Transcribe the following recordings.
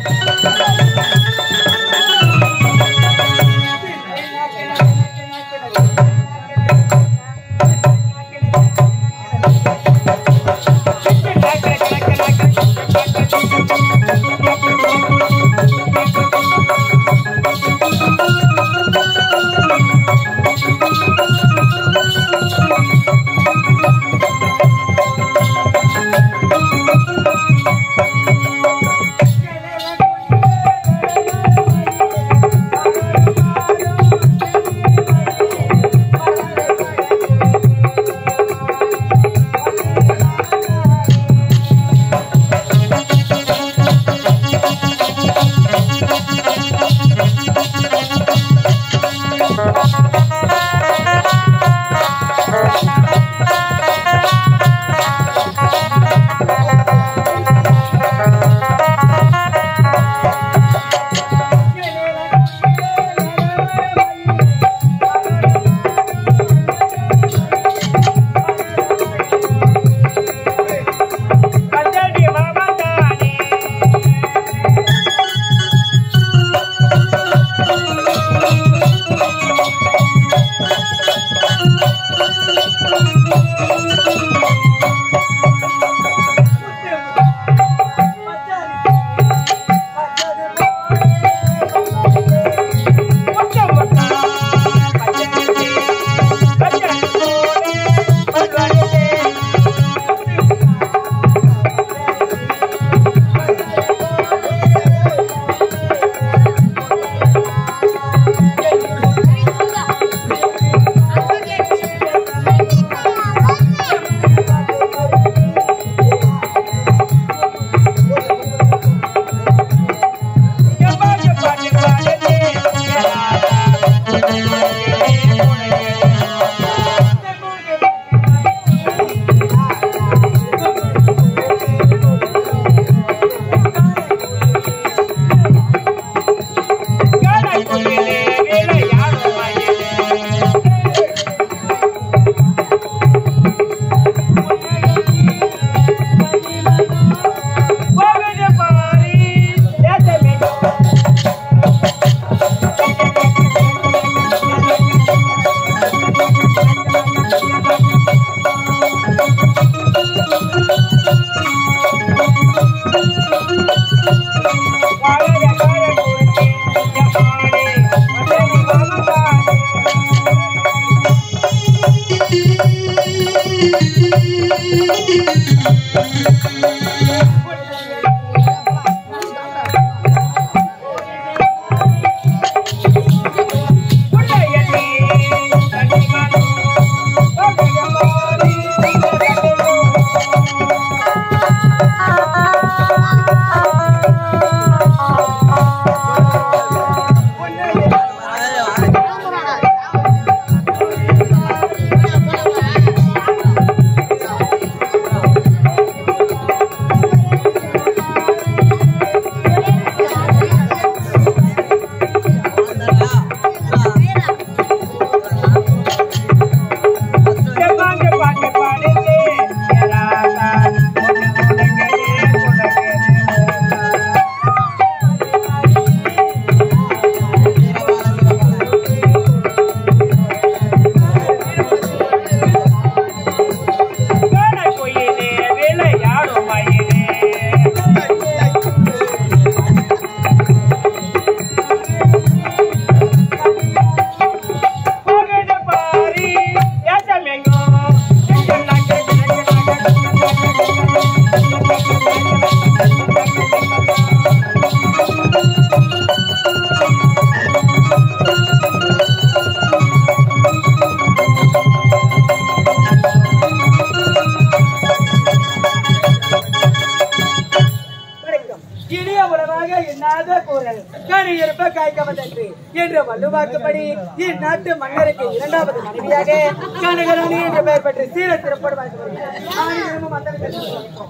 இனிய உணவாக எண்ணாத கூறல் கனி இருப்ப காய்க்கவதற்கு என்று வள்ளுவாக்குப்படி இந்நாட்டு மன்னருக்கு இரண்டாவது மனைவியாக கனகராணி என்ற பெயர் பெற்று சீர சிறப்போடு வாழ்ந்து வருகிறார். ஆணிகளும் மன்னர்களும் வணக்கம்.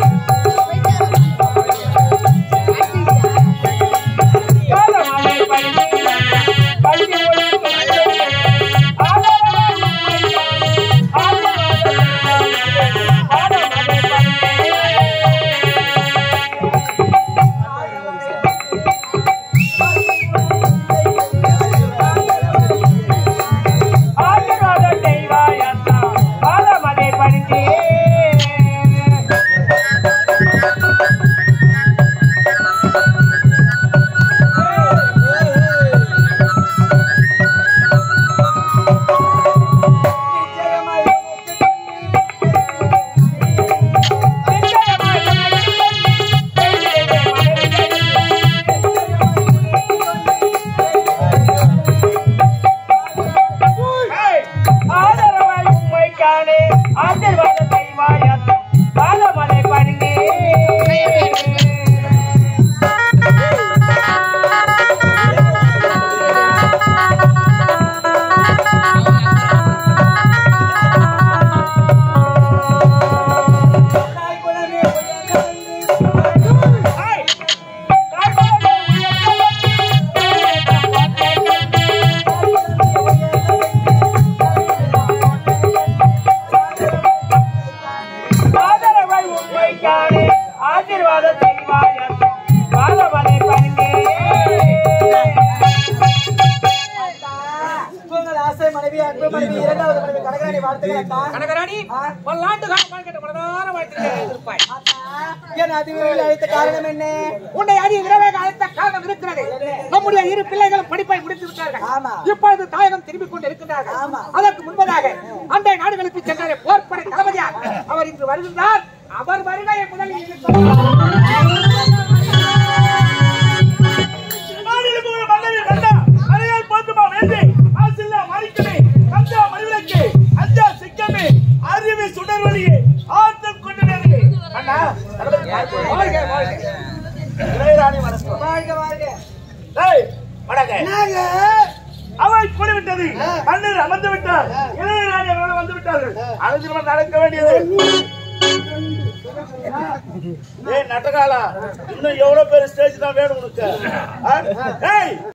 காலமாலை பறிந்த மனைவி அன்பு மனைவி இரண்டாவது மனைவி கனகராணி வாழ்த்துக்கள் அக்கா கனகராணி ஆ. பல்லாண்டு காலமாக கேட்ட மனதார வாழ்த்துக்களை இருப்பாய் அக்கா, என் அதிர்வில் அழைத்த காரணம் என்ன உன்னை அடி இரவே அழைத்த காரணம் இருக்கிறது நம்முடைய இரு பிள்ளைகளும் படிப்பை முடித்து விட்டார்கள் ஆமா. இப்பொழுது தாயகம் திரும்பிக் கொண்டு இருக்கின்றார்கள் ஆமா. அதற்கு முன்பதாக அண்டை நாடுகளுக்கு சென்ற போர்ப்படை தளபதியார் அவர் இன்று வருகின்றார் அவர் வருகையை முதலில் மாநிலமும் மன்னரின் கண்டா, அறையால் போத்துமா வேண்டி, ஆசில்லா மாணிக்கமே, கஞ்சா மணிவிளக்கே, அஞ்சா சிங்கமே, அறிவு சுடர்வழியே, ஆற்றல் கொண்டவனே. அண்ணா, தளபதி வாழ்த்து. வாழ்க, வாழ்க. இளையராணி வணக்கம். வாழ்க வாழ்க ஏய், வணக்கம். நாங்க அவை கூடிவிட்டது மன்னர் அமர்ந்து விட்டார் இளையராணி அவர்கள் வந்து விட்டார்கள் அனுதினம் நடக்க வேண்டியது ஏய் நட்டகாலா இன்னும் எவ்வளவு பேர் ஸ்டேஜ் தான் வேணும் உனக்கு ஆ? ஏய்